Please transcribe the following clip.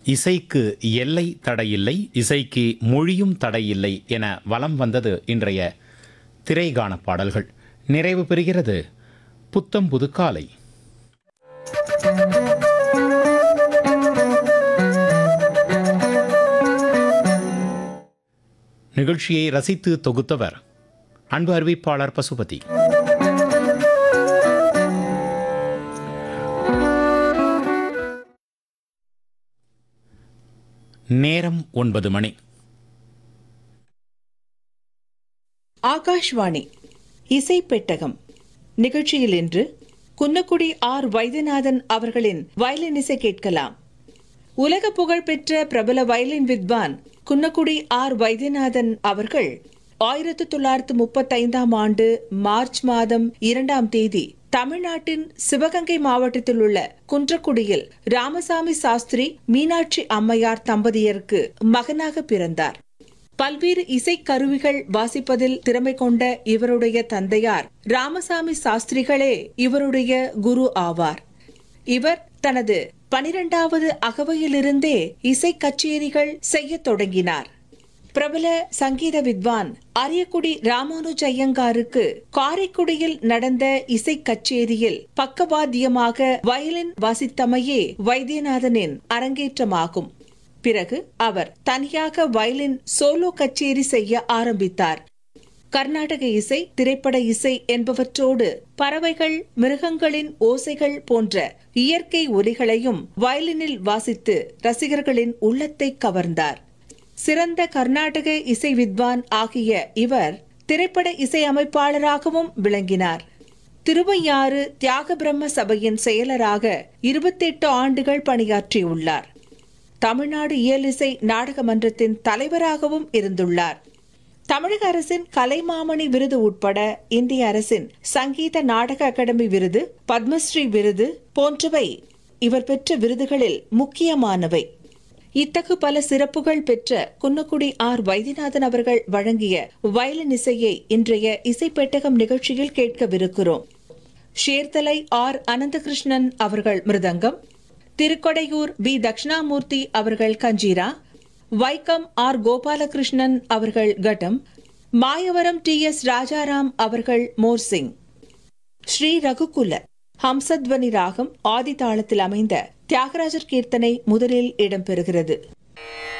இசைக்கு எல்லை தடையில்லை இசைக்கு மொழியும் தடையில்லை என வலம் வந்தது இன்றைய திரைகான பாடல்கள் நிறைவு பெறுகிறது புத்தம் புது காலை நிகழ்ச்சியை ரசித்து தொகுத்தவர் அன்பு அறிவிப்பாளர் பசுபதி நேரம் ஒன்பது மணி ஆகாஷ்வாணி இசை பெட்டகம் நிகழ்ச்சியில் இன்று குன்னக்குடி ஆர் வைத்தியநாதன் அவர்களின் வயலின் இசை கேட்கலாம் உலக புகழ்பெற்ற பிரபல வயலின் வித்வான் குன்னக்குடி ஆர் வைத்தியநாதன் அவர்கள் ஆயிரத்து தொள்ளாயிரத்து முப்பத்தைந்தாம் ஆண்டு மார்ச் மாதம் இரண்டாம் தேதி தமிழ்நாட்டின் சிவகங்கை மாவட்டத்தில் உள்ள குன்றக்குடியில் ராமசாமி சாஸ்திரி மீனாட்சி அம்மையார் தம்பதியருக்கு மகனாக பிறந்தார் பல்வேறு இசைக்கருவிகள் வாசிப்பதில் திறமை கொண்ட இவருடைய தந்தையார் ராமசாமி சாஸ்திரிகளே இவருடைய குரு ஆவார் இவர் தனது பனிரெண்டாவது அகவையிலிருந்தே இசை கச்சேரிகள் செய்யத் தொடங்கினார் பிரபல சங்கீத வித்வான் அரியக்குடி ராமானுஜ ஐயங்காருக்கு காரைக்குடியில் நடந்த இசை கச்சேரியில் பக்கவாத்தியமாக வயலின் வாசித்தமையே வைத்தியநாதனின் அரங்கேற்றமாகும் பிறகு அவர் தனியாக வயலின் சோலோ கச்சேரி செய்ய ஆரம்பித்தார் கர்நாடக இசை திரைப்பட இசை என்பவற்றோடு பறவைகள் மிருகங்களின் ஓசைகள் போன்ற இயற்கை ஒலிகளையும் வயலினில் வாசித்து ரசிகர்களின் உள்ளத்தை கவர்ந்தார் சிறந்த கர்நாடக இசை வித்வான் ஆகிய இவர் திரைப்பட இசை அமைப்பாளராகவும் விளங்கினார் திருவையாறு தியாக பிரம்ம சபையின் செயலராக இருபத்தெட்டு ஆண்டுகள் பணியாற்றியுள்ளார் தமிழ்நாடு இயலிசை நாடக மன்றத்தின் தலைவராகவும் இருந்துள்ளார் தமிழக அரசின் கலைமாமணி விருது உட்பட இந்திய அரசின் சங்கீத நாடக அகாடமி விருது பத்மஸ்ரீ விருது போன்றவை இவர் பெற்ற விருதுகளில் முக்கியமானவை இத்தகு பல சிறப்புகள் பெற்ற குன்னக்குடி ஆர் வைத்தியநாதன் அவர்கள் வழங்கிய வயலின் இசையை இன்றைய இசைப்பெட்டகம் நிகழ்ச்சியில் கேட்கவிருக்கிறோம் ஷேர்தலை ஆர் அனந்தகிருஷ்ணன் அவர்கள் மிருதங்கம் திருக்கொடையூர் பி தட்சிணாமூர்த்தி அவர்கள் கஞ்சீரா வைக்கம் ஆர் கோபாலகிருஷ்ணன் அவர்கள் கட்டம் மாயவரம் டி எஸ் ராஜாராம் அவர்கள் மோர்சிங் ஸ்ரீ ரகுகுல ஹம்சத்வனி ராகம் ஆதி தாளத்தில் அமைந்த தியாகராஜர் கீர்த்தனை முதலில் இடம்பெறுகிறது